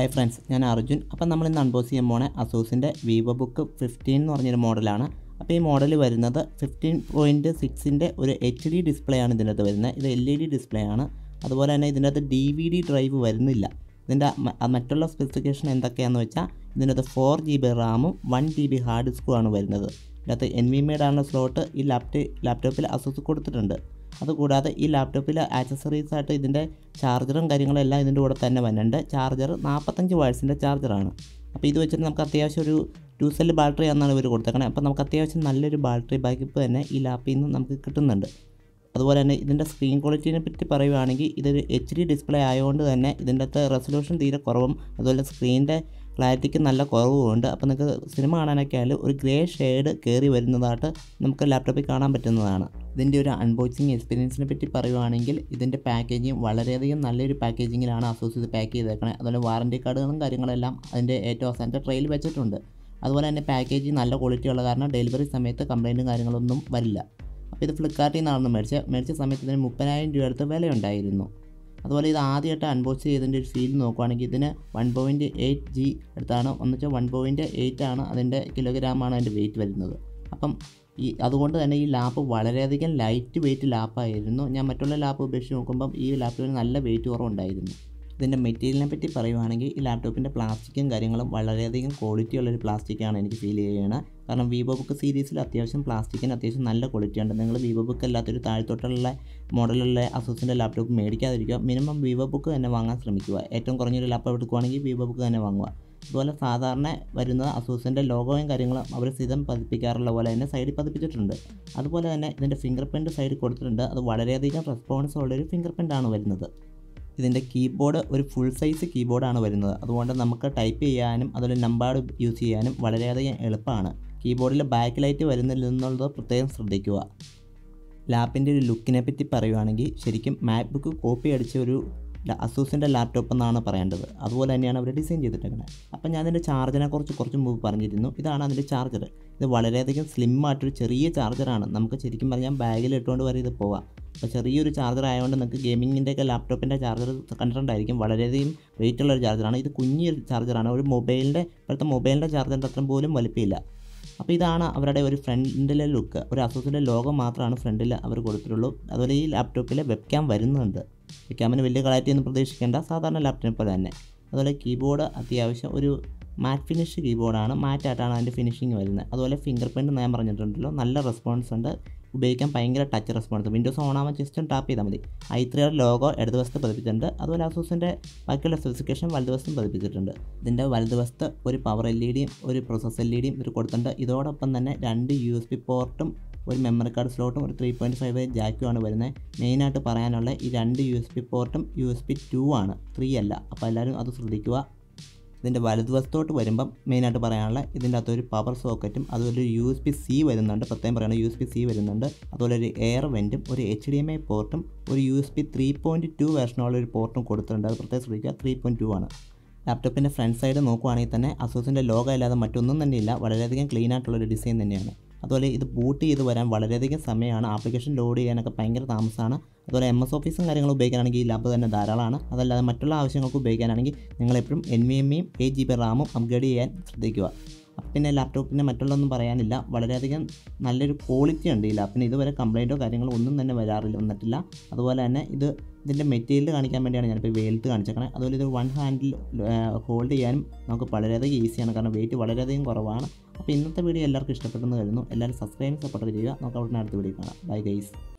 hi friends ഞാൻ അർജുൻ അപ്പം നമ്മൾ ഇന്ന് അൺബോസ് ചെയ്യാൻ പോണേ അസൂസിൻ്റെ വിവോ ബുക്ക് ഫിഫ്റ്റീൻ എന്ന് പറഞ്ഞൊരു മോഡലാണ് അപ്പോൾ ഈ മോഡൽ വരുന്നത് ഫിഫ്റ്റീൻ പോയിൻറ്റ് സിക്സിൻ്റെ ഒരു എച്ച് ഡി ഡിസ്പ്ലേ ആണ് ഇതിൻ്റെ അകത്ത് വരുന്നത് ഇത് എൽ ഇ ഡി ഡിസ്പ്ലേ ആണ് അതുപോലെ തന്നെ ഇതിൻ്റെ അകത്ത് ഡി വി ഡി ഡ്രൈവ് വരുന്നില്ല ഇതിൻ്റെ മ- ആ മറ്റുള്ള സ്പെസിഫിക്കേഷൻ എന്തൊക്കെയാണെന്ന് വെച്ചാൽ ഇതിൻ്റെ അകത്ത് ഫോർ ജി ബി റാമും വൺ ജി ബി ഹാർഡ് ഡിസ്കും ആണ് വരുന്നത് ഇതിനകത്ത് എൻ വി മേഡാണ് സ്ലോട്ട് ഈ ലാപ്ടോപ്പ് ലാപ്ടോപ്പിൽ അസൂസ് കൊടുത്തിട്ടുണ്ട് അതുകൂടാതെ ഈ ലാപ്ടോപ്പിൽ ആക്സസറീസ് ആയിട്ട് ഇതിൻ്റെ ചാർജറും കാര്യങ്ങളെല്ലാം ഇതിൻ്റെ കൂടെ തന്നെ വരുന്നുണ്ട് ചാർജർ നാൽപ്പത്തഞ്ച് വാട്സിൻ്റെ ചാർജറാണ് അപ്പോൾ ഇത് വെച്ചിട്ട് നമുക്ക് അത്യാവശ്യം ഒരു ടു സെൽ ബാറ്ററി എന്നാണ് ഇവർ കൊടുത്തേക്കണത് അപ്പോൾ നമുക്ക് അത്യാവശ്യം നല്ലൊരു ബാറ്ററി ബാക്കപ്പ് തന്നെ ഈ ലാപ്പിൽ നിന്ന് നമുക്ക് കിട്ടുന്നുണ്ട് അതുപോലെ തന്നെ ഇതിൻ്റെ സ്ക്രീൻ ക്വാളിറ്റിനെ പറ്റി പറയുകയാണെങ്കിൽ ഇതൊരു എച്ച് ഡി ഡിസ്പ്ലേ ആയതുകൊണ്ട് തന്നെ ഇതിൻ്റെ അകത്ത് റെസൊല്യൂഷൻ തീരെ കുറവും അതുപോലെ സ്ക്രീനിൻ്റെ ക്ലാരിറ്റിക്ക് നല്ല കുറവുമുണ്ട് അപ്പോൾ നിങ്ങൾക്ക് സിനിമ കാണാനൊക്കെ ആയാലും ഒരു ഗ്രേ ഷെയ്ഡ് കയറി വരുന്നതായിട്ട് നമുക്ക് ലാപ്ടോപ്പിൽ കാണാൻ പറ്റുന്നതാണ് ഇതിൻ്റെ ഒരു അൺബോക്സിങ് എക്സ്പീരിയൻസിനെ പറ്റി പറയുവാണെങ്കിൽ ഇതിൻ്റെ പാക്കേജിങ് വളരെയധികം നല്ലൊരു പാക്കേജിങ്ങിലാണ് അസോസ് ഇത് പാക്ക് ചെയ്തേക്കണത് അതുപോലെ വാറൻറ്റി കാർഡുകളും കാര്യങ്ങളെല്ലാം അതിൻ്റെ ഏറ്റവും അവസാനത്തെ ട്രെയിൽ വെച്ചിട്ടുണ്ട് അതുപോലെ തന്നെ പാക്കേജ് നല്ല ക്വാളിറ്റി ഉള്ള കാരണം ഡെലിവറി സമയത്ത് കംപ്ലൈൻറ്റും കാര്യങ്ങളൊന്നും വരില്ല അപ്പോൾ ഇത് ഫ്ലിപ്കാർട്ടിൽ നിന്നാണ് മേടിച്ചത് മേടിച്ച സമയത്ത് ഇതിന് മുപ്പതിനായിരം രൂപ അടുത്ത് വിലയുണ്ടായിരുന്നു അതുപോലെ ഇത് ആദ്യമായിട്ട് അൺബോക്സ് ചെയ്തതിൻ്റെ ഒരു ഫീൽ നോക്കുവാണെങ്കിൽ ഇതിന് വൺ പോയിൻറ്റ് എയ്റ്റ് ജി അടുത്താണ് എന്ന് വെച്ചാൽ വൺ പോയിൻറ്റ് എയ്റ്റ് ആണ് അതിൻ്റെ കിലോഗ്രാമാണ് അതിൻ്റെ വെയിറ്റ് വരുന്നത് അപ്പം ഈ അതുകൊണ്ട് തന്നെ ഈ ലാപ്പ് വളരെയധികം ലൈറ്റ് വെയിറ്റ് ലാപ്പായിരുന്നു ഞാൻ മറ്റുള്ള ലാപ്പ് ഉപേക്ഷിച്ച് നോക്കുമ്പം ഈ ലാപ്പിന് നല്ല വെയിറ്റ് കുറവുണ്ടായിരുന്നു ഇതിൻ്റെ മെറ്റീരിയലിനെ പറ്റി പറയുവാണെങ്കിൽ ഈ ലാപ്ടോപ്പിൻ്റെ പ്ലാസ്റ്റിക്കും കാര്യങ്ങളും വളരെയധികം ക്വാളിറ്റി ഉള്ളൊരു പ്ലാസ്റ്റിക്കാണ് എനിക്ക് ഫീൽ ചെയ്യുന്നത് കാരണം വിവോ ബുക്ക് സീരീസിൽ അത്യാവശ്യം പ്ലാസ്റ്റിക്കിന് അത്യാവശ്യം നല്ല ക്വാളിറ്റി ഉണ്ട് നിങ്ങൾ വിവോ ബുക്ക് അല്ലാത്തൊരു താഴ്ത്തോട്ടുള്ള മോഡലുള്ള അസൂസിൻ്റെ ലാപ്ടോപ്പ് മേടിക്കാതിരിക്കുക മിനിമം വിവോ ബുക്ക് തന്നെ വാങ്ങാൻ ശ്രമിക്കുക ഏറ്റവും കുറഞ്ഞൊരു ലാപ്ടോപ്പ് എടുക്കുവാണെങ്കിൽ വിവോ ബുക്ക് തന്നെ വാങ്ങുക അതുപോലെ സാധാരണ വരുന്ന അസൂസിൻ്റെ ലോഗോയും കാര്യങ്ങളും അവർ സ്ഥിരം പതിപ്പിക്കാറുള്ള പോലെ തന്നെ സൈഡിൽ പതിപ്പിച്ചിട്ടുണ്ട് അതുപോലെ തന്നെ ഇതിൻ്റെ ഫിംഗർ പ്രിൻറ്റ് സൈഡിൽ കൊടുത്തിട്ടുണ്ട് അത് വളരെയധികം റെസ്പോൺസ് ഉള്ളൊരു ഫിംഗർ പ്രിൻ്റാണ് വരുന്നത് ഇതിൻ്റെ കീബോർഡ് ഒരു ഫുൾ സൈസ് കീബോർഡാണ് വരുന്നത് അതുകൊണ്ട് നമുക്ക് ടൈപ്പ് ചെയ്യാനും അതുപോലെ നമ്പാട് യൂസ് ചെയ്യാനും വളരെയധികം എളുപ്പമാണ് കീബോർഡിൽ ബാക്ക് ലൈറ്റ് വരുന്നില്ലെന്നുള്ളത് പ്രത്യേകം ശ്രദ്ധിക്കുക ലാപ്പിൻ്റെ ഒരു ലുക്കിനെ പറ്റി പറയുവാണെങ്കിൽ ശരിക്കും മാക് ബുക്ക് കോപ്പി അടിച്ച ഒരു ല- അസൂസിൻ്റെ ലാപ്ടോപ്പ് എന്നാണ് പറയേണ്ടത് അതുപോലെ തന്നെയാണ് അവർ ഡിസൈൻ ചെയ്തിട്ടേക്കുന്നത് അപ്പം ഞാൻ അതിൻ്റെ ചാർജറിനെ കുറിച്ച് കുറച്ച് മുമ്പ് പറഞ്ഞിരുന്നു ഇതാണ് അതിൻ്റെ ചാർജർ ഇത് വളരെയധികം സ്ലിം ആയിട്ടൊരു ചെറിയ ചാർജറാണ് നമുക്ക് ശരിക്കും പറഞ്ഞാൽ ബാഗിൽ ഇട്ടുകൊണ്ട് വരെ ഇത് പോവാം അപ്പോൾ ചെറിയൊരു ചാർജർ ആയതുകൊണ്ട് നിങ്ങൾക്ക് ഗെയിമിങ്ങിൻ്റെ ഒക്കെ ലാപ്ടോപ്പിൻ്റെ ചാർജർ കണ്ടിട്ടുണ്ടായിരിക്കും വളരെയധികം വെയിറ്റ് ഉള്ള ഒരു ചാർജറാണ് ഇത് കുഞ്ഞൊരു ചാർജറാണ് ഒരു മൊബൈലിൻ്റെ ഇപ്പോഴത്തെ മൊബൈലിൻ്റെ ചാർജറിൻ്റെ അത്രയും പോലും വലിപ്പമില്ല അപ്പോൾ ഇതാണ് അവരുടെ ഒരു ഫ്രണ്ടിലെ ലുക്ക് ഒരു അസൂസിൻ്റെ ലോഗോ മാത്രമാണ് ഫ്രണ്ടിൽ അവർ കൊടുത്തിട്ടുള്ളൂ അതുപോലെ ഈ ലാപ്ടോപ്പിൽ വെബ് ക്യാം വരുന്നുണ്ട് വെബ് ക്യാമിന് വലിയ ക്ലാരിറ്റി ഒന്നും പ്രതീക്ഷിക്കേണ്ട സാധാരണ ലാപ്ടോപ്പിനെ പോലെ തന്നെ അതുപോലെ കീബോർഡ് അത്യാവശ്യം ഒരു മാറ്റ് ഫിനിഷ് കീബോർഡാണ് മാറ്റായിട്ടാണ് അതിൻ്റെ ഫിനിഷിങ് വരുന്നത് അതുപോലെ ഫിംഗർ പ്രിൻറ്റ് ഞാൻ പറഞ്ഞിട്ടുണ്ടല്ലോ നല്ല റെസ്പോൺസ് ഉണ്ട് ഉപയോഗിക്കാൻ ഭയങ്കര ടച്ച് റെസ്പോൺസ് വിൻഡോസ് ഓൺ ആവാൻ ജസ്റ്റ് ഒന്ന് ടാപ്പ് ചെയ്താൽ മതി ഐ ത്രീയുടെ ലോഗോ ഇടതുവശത്ത് പതിപ്പിച്ചിട്ടുണ്ട് അതുപോലെ അസൂസിൻ്റെ ബാക്കിയുള്ള സ്പെസിഫിക്കേഷൻ വലതുവശത്തും പതിപ്പിച്ചിട്ടുണ്ട് ഇതിൻ്റെ വലതുവശത്ത് ഒരു പവർ എൽ ഇ ഡിയും ഒരു പ്രോസസ് എൽ ഇ ഡിയും ഇത് കൊടുത്തിട്ടുണ്ട് ഇതോടൊപ്പം തന്നെ രണ്ട് യു എസ് പി പോർട്ടും ഒരു മെമ്മറി കാർഡ് സ്ലോട്ടും ഒരു ത്രീ പോയിൻറ്റ് ഫൈവ് ജാക്കുമാണ് വരുന്നത് മെയിനായിട്ട് പറയാനുള്ള ഈ രണ്ട് യു എസ് പി പോർട്ടും യു എസ് പി ടു ആണ് ത്രീ അല്ല അപ്പോൾ എല്ലാവരും അത് ശ്രദ്ധിക്കുക ഇതിൻ്റെ വലതുവശത്തോട്ട് വരുമ്പം മെയിനായിട്ട് പറയാനുള്ള ഇതിൻ്റെ അകത്ത് ഒരു പവർ സോക്കറ്റും അതുപോലെ ഒരു യു എസ് പി സി വരുന്നുണ്ട് പ്രത്യേകം പറയുന്നത് യു എസ് പി സി വരുന്നുണ്ട് അതുപോലെ ഒരു എയർ വെൻറ്റും ഒരു എച്ച് ഡി എം ഐ പോർട്ടും ഒരു U S B three point two വേർഷനുള്ള ഒരു പോർട്ടും കൊടുത്തിട്ടുണ്ട് അത് പ്രത്യേകം ശ്രദ്ധിക്കുക ത്രീ പോയിൻറ്റ് ടു ആണ് ലാപ്ടോപ്പിൻ്റെ ഫ്രണ്ട് സൈഡ് നോക്കുവാണെങ്കിൽ തന്നെ അസൂസിൻ്റെ ലോഗോ അല്ലാതെ മറ്റൊന്നും തന്നെയില്ല വളരെയധികം ക്ലീൻ ആയിട്ടുള്ളൊരു ഡിസൈൻ തന്നെയാണ് അതുപോലെ ഇത് ബൂട്ട് ചെയ്ത് വരാൻ വളരെയധികം സമയമാണ് ആപ്ലിക്കേഷൻ ലോഡ് ചെയ്യാനൊക്കെ ഭയങ്കര താമസമാണ് അതുപോലെ എം എസ് ഓഫീസും കാര്യങ്ങളും ഉപയോഗിക്കാനാണെങ്കിൽ ഈ ലാബ് തന്നെ ധാരാളമാണ് അതല്ലാതെ മറ്റുള്ള ആവശ്യങ്ങൾക്ക് ഉപയോഗിക്കാനാണെങ്കിൽ നിങ്ങൾ എപ്പോഴും എൻ വി എം ഇയും എയ്റ്റ് ജി ബി റാമും അപ്ഗ്രേഡ് ചെയ്യാൻ ശ്രദ്ധിക്കുക അപ്പം പിന്നെ ലാപ്ടോപ്പിൻ്റെ മറ്റുള്ളതൊന്നും പറയാനില്ല വളരെയധികം നല്ലൊരു ക്വാളിറ്റി ഉണ്ട് ഈ ലാപ്പിന് ഇതുവരെ കംപ്ലൈൻറ്റോ കാര്യങ്ങളോ ഒന്നും തന്നെ വരാറില്ല വന്നിട്ടില്ല അതുപോലെ തന്നെ ഇത് ഇതിൻ്റെ മെറ്റീരിയൽ കാണിക്കാൻ വേണ്ടിയാണ് ഞാനിപ്പോൾ വെയിലത്ത് കാണിച്ചേക്കണത് അതുപോലെ ഇത് വൺ ഹാൻഡിൽ ഹോൾഡ് ചെയ്യാനും നമുക്ക് വളരെയധികം ഈസിയാണ് കാരണം വെയിറ്റ് വളരെയധികം കുറവാണ് അപ്പോൾ ഇന്നത്തെ വീഡിയോ എല്ലാവർക്കും ഇഷ്ടപ്പെട്ടെന്ന് കരുതുന്നു എല്ലാവരും സബ്സ്ക്രൈബ് സപ്പോർട്ട് ചെയ്യുക നമുക്ക് അവിടെ അടുത്ത വീഡിയോ കാണാം ബൈ ഗൈസ്